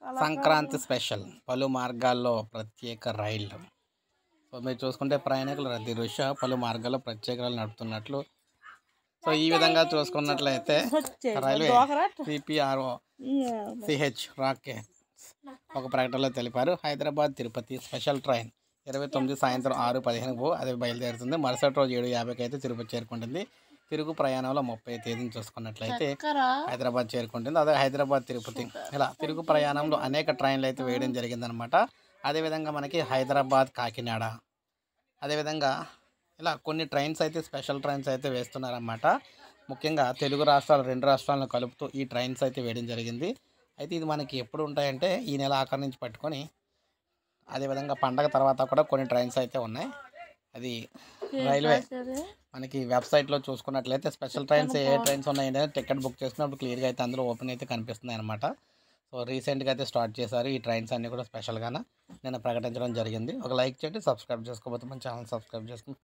Sankranti special పలు మార్గాల్లో ప్రత్యేక రైళ్లు సో మీరు చూసుకుంటే ప్రయాణికుల రద్దీ దృష్ట్యా పలు మార్గాల్లో ప్రత్యేక రైలు నడుపుతున్నట్లు సో ఈ విధంగా చూసుకున్నట్లయితే రైల్వే సిపిఆర్ఓ సిహెచ్ రాకే ఒక ప్రకటనలో తెలిపారు హైదరాబాద్ తిరుపతి స్పెషల్ ట్రైన్ ఇరవై తొమ్మిది సాయంత్రం ఆరు పదిహేనుకు అది బయలుదేరుతుంది మరుసటి రోజు ఏడు యాభైకి అయితే తిరుపతి చేరుకుంటుంది తిరుగు ప్రయాణంలో ముప్పై తేదీని చూసుకున్నట్లయితే హైదరాబాద్ చేరుకుంటుంది అదే హైదరాబాద్ తిరుపతి ఇలా తిరుగు ప్రయాణంలో అనేక ట్రైన్లు అయితే వేయడం జరిగిందనమాట అదేవిధంగా మనకి హైదరాబాద్ కాకినాడ అదేవిధంగా ఇలా కొన్ని ట్రైన్స్ అయితే స్పెషల్ ట్రైన్స్ అయితే వేస్తున్నారన్నమాట ముఖ్యంగా తెలుగు రాష్ట్రాలు రెండు రాష్ట్రాలను కలుపుతూ ఈ ట్రైన్స్ అయితే వేయడం జరిగింది అయితే ఇది మనకి ఎప్పుడు ఉంటాయంటే ఈ నెల ఆఖరి నుంచి పట్టుకొని అదేవిధంగా పండగ తర్వాత కూడా కొన్ని ట్రైన్స్ అయితే ఉన్నాయి అది రైల్వే మనకి వెబ్సైట్లో చూసుకున్నట్లయితే స్పెషల్ ట్రైన్స్ ఏ ట్రైన్స్ ఉన్నాయి అనేది టికెట్ బుక్ చేసుకున్నప్పుడు క్లియర్గా అయితే అందులో ఓపెన్ అయితే కనిపిస్తున్నాయి అనమాట సో రీసెంట్గా అయితే స్టార్ట్ చేశారు ఈ ట్రైన్స్ అన్నీ కూడా స్పెషల్గానే నేను ప్రకటించడం జరిగింది ఒక లైక్ చేయండి సబ్స్క్రైబ్ చేసుకోకపోతే మన ఛానల్ సబ్స్క్రైబ్ చేసుకుని